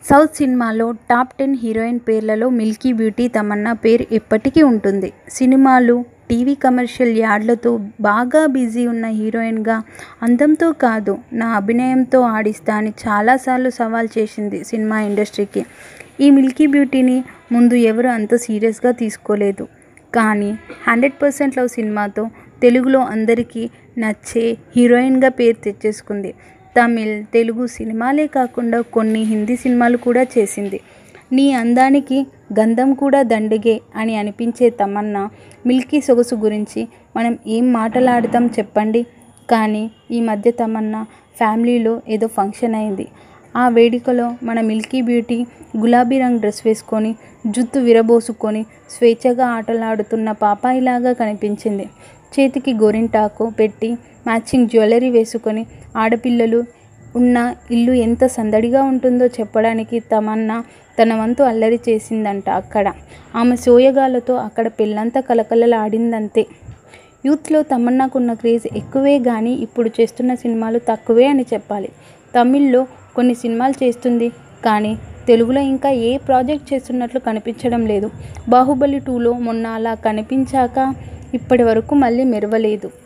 south సినిమాలో top ten heroine పేర్లలో milky beauty Tamannaah పేరు ఎప్పటికీ ఉంటుంది సినిమాలు టీవీ కమర్షియల్ యాడ్లతో బాగా బిజీ ఉన్న హీరోయిన్గా అందంతో కాదు నా అభినయంతో ఆడిస్తా అని చాలాసార్లు సవాల్ చేసింది సినిమా ఇండస్ట్రీకి ఈ మిల్కీ బ్యూటీని ముందు ఎవరు అంత సీరియస్గా తీసుకోలేదు కానీ హండ్రెడ్ పర్సెంట్ లవ్ సినిమాతో తెలుగులో అందరికీ నచ్చే హీరోయిన్గా పేరు తెచ్చేసుకుంది తమిళ్ తెలుగు సినిమాలే కాకుండా కొన్ని హిందీ సినిమాలు కూడా చేసింది నీ అందానికి గంధం కూడా దండిగే అని అనిపించే తమన్నా మిల్కీ సొగసు గురించి మనం ఏం మాటలాడతాం చెప్పండి కానీ ఈ మధ్య తమన్నా ఫ్యామిలీలో ఏదో ఫంక్షన్ అయింది ఆ వేడుకలో మన మిల్కీ బ్యూటీ గులాబీ రంగు డ్రెస్ వేసుకొని జుత్తు విరబోసుకొని స్వేచ్ఛగా ఆటలాడుతున్న పాపాయిలాగా కనిపించింది చేతికి గోరింటాకు పెట్టి మ్యాచింగ్ జ్యువెలరీ వేసుకొని ఆడపిల్లలు ఉన్న ఇల్లు ఎంత సందడిగా ఉంటుందో చెప్పడానికి తమన్నా తన వంతు అల్లరి చేసిందంట అక్కడ ఆమె సోయగాలతో అక్కడ పెళ్ళంతా కలకలలాడిందంతే యూత్లో తమన్నాకున్న క్రేజ్ ఎక్కువే కానీ ఇప్పుడు చేస్తున్న సినిమాలు తక్కువే అని చెప్పాలి తమిళ్లో కొన్ని సినిమాలు చేస్తుంది కానీ తెలుగులో ఇంకా ఏ ప్రాజెక్ట్ చేస్తున్నట్లు కనిపించడం లేదు బాహుబలి టూలో మొన్న అలా కనిపించాక ఇప్పటి వరకు మళ్ళీ మెరవలేదు